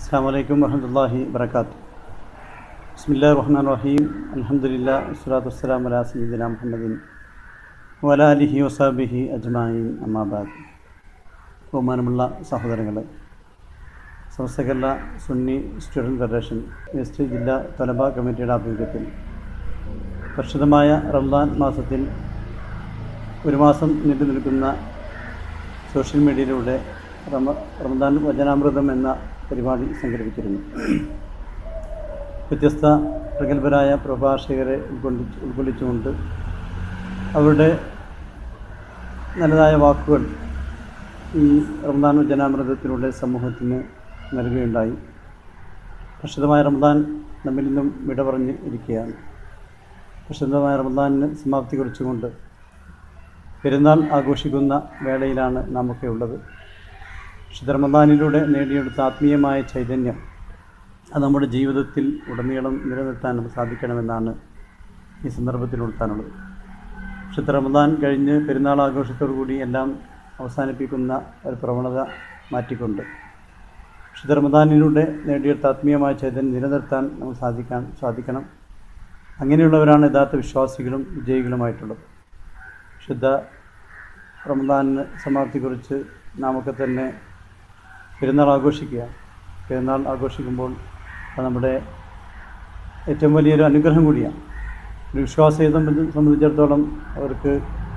അസ്സാം വലൈക്കും വർഹമത്തല്ലാഹി വർക്കാത്തു ബിസ്മില്ലാ റഹ്മാൻ റഹീം അലഹമുല്ലാ വസ്സലാത്തു വസ്സലാം അലാ സയ്യിദിന മുഹമ്മദിൻ വലാലിഹി വസാബിഹി അജ്മായിൻ അമ്മാബാദ് ബഹുമാനമുള്ള സഹോദരങ്ങളെ Samastha Kerala Sunni Student Federation west ജില്ലാ തലബ കമ്മിറ്റിയുടെ ആഭിമുഖ്യത്തിൽ പരിശുദ്ധമായ റംസാൻ മാസത്തിൽ ഒരു മാസം നീണ്ടു നിൽക്കുന്ന സോഷ്യൽ മീഡിയയിലൂടെ റമ റമദാൻ വചനാമൃതം എന്ന പരിപാടി സംഘടിപ്പിച്ചിരുന്നു വ്യത്യസ്ത പ്രഗത്ഭരായ പ്രഭാഷകരെ ഉൾക്കൊള്ളിച്ച് ഉൾക്കൊള്ളിച്ചുകൊണ്ട് അവരുടെ നല്ലതായ വാക്കുകൾ ഈ റമദാൻ വചനാമൃതത്തിലൂടെ സമൂഹത്തിന് നൽകുകയുണ്ടായി പ്രസിദ്ധമായ റമദാൻ നമ്മിൽ നിന്നും വിട പറഞ്ഞ് ഇരിക്കുകയാണ് പ്രസിദ്ധമായ റമദാനിന് സമാപ്തി കുറിച്ചുകൊണ്ട് പെരുന്നാൾ ആഘോഷിക്കുന്ന വേളയിലാണ് നാമൊക്കെ ഉള്ളത് വിശുദ്ധ റമദാനിലൂടെ നേടിയെടുത്ത ആത്മീയമായ ചൈതന്യം അത് നമ്മുടെ ജീവിതത്തിൽ ഉടനീളം നിലനിർത്താൻ നമുക്ക് സാധിക്കണമെന്നാണ് ഈ സന്ദർഭത്തിൽ ഉൾത്താനുള്ളത് വിശുദ്ധ റമദാൻ കഴിഞ്ഞ് പെരുന്നാൾ ആഘോഷത്തോടു കൂടി എല്ലാം അവസാനിപ്പിക്കുന്ന ഒരു പ്രവണത മാറ്റിക്കൊണ്ട് വിശുദ്ധ റമദാനിലൂടെ നേടിയെടുത്ത ആത്മീയമായ ചൈതന്യം നിലനിർത്താൻ നമുക്ക് സാധിക്കാൻ സാധിക്കണം അങ്ങനെയുള്ളവരാണ് യഥാർത്ഥ വിശ്വാസികളും വിജയികളുമായിട്ടുള്ളത് ശുദ്ധ റമദാനിന് സമാപ്തി കുറിച്ച് നാമൊക്കെ തന്നെ പെരുന്നാൾ ആഘോഷിക്കുക പെരുന്നാൾ ആഘോഷിക്കുമ്പോൾ അത് നമ്മുടെ ഏറ്റവും വലിയൊരു അനുഗ്രഹം കൂടിയാണ് ഒരു വിശ്വാസിയെ സംബന്ധി സംബന്ധിച്ചിടത്തോളം അവർക്ക്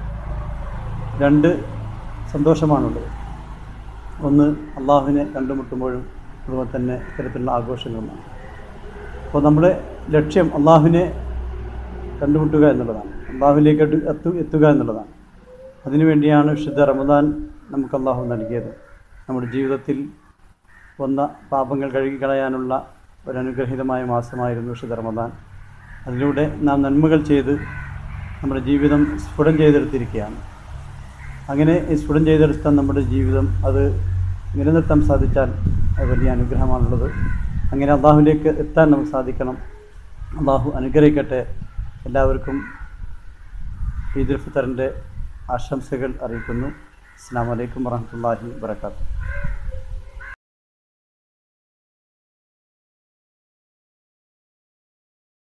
രണ്ട് സന്തോഷമാണുള്ളത് ഒന്ന് അള്ളാഹുവിനെ കണ്ടുമുട്ടുമ്പോഴും അതുപോലെ തന്നെ ഇത്തരത്തിലുള്ള ആഘോഷങ്ങളുമാണ് അപ്പോൾ നമ്മുടെ ലക്ഷ്യം അള്ളാഹുവിനെ കണ്ടുമുട്ടുക എന്നുള്ളതാണ് അള്ളാഹുവിലേക്ക് എത്തു എത്തുക എന്നുള്ളതാണ് അതിനുവേണ്ടിയാണ് വിശുദ്ധ റമദാൻ നമുക്ക് അള്ളാഹു നൽകിയത് നമ്മുടെ ജീവിതത്തിൽ വന്ന പാപങ്ങൾ കഴുകിക്കളയാനുള്ള ഒരു അനുഗ്രഹീതമായ മാസമായിരുന്നു വിശുദ്ധ റമദാൻ അതിലൂടെ നാം നന്മകൾ ചെയ്ത് നമ്മുടെ ജീവിതം സ്ഫുടം ചെയ്തെടുത്തിരിക്കുകയാണ് അങ്ങനെ ഈ സ്ഫുടം ചെയ്തെടുത്ത നമ്മുടെ ജീവിതം അത് നിലനിർത്താൻ സാധിച്ചാൽ അത് വലിയ അനുഗ്രഹമാണുള്ളത് അങ്ങനെ അള്ളാഹുവിലേക്ക് എത്താൻ നമുക്ക് സാധിക്കണം അള്ളാഹു അനുഗ്രഹിക്കട്ടെ എല്ലാവർക്കും ഈദുൽ ഫിത്തറിൻ്റെ ആശംസകൾ അറിയിക്കുന്നു അസ്സാം വലൈക്കും വറഹമത്തല്ലാഹി വാത്തു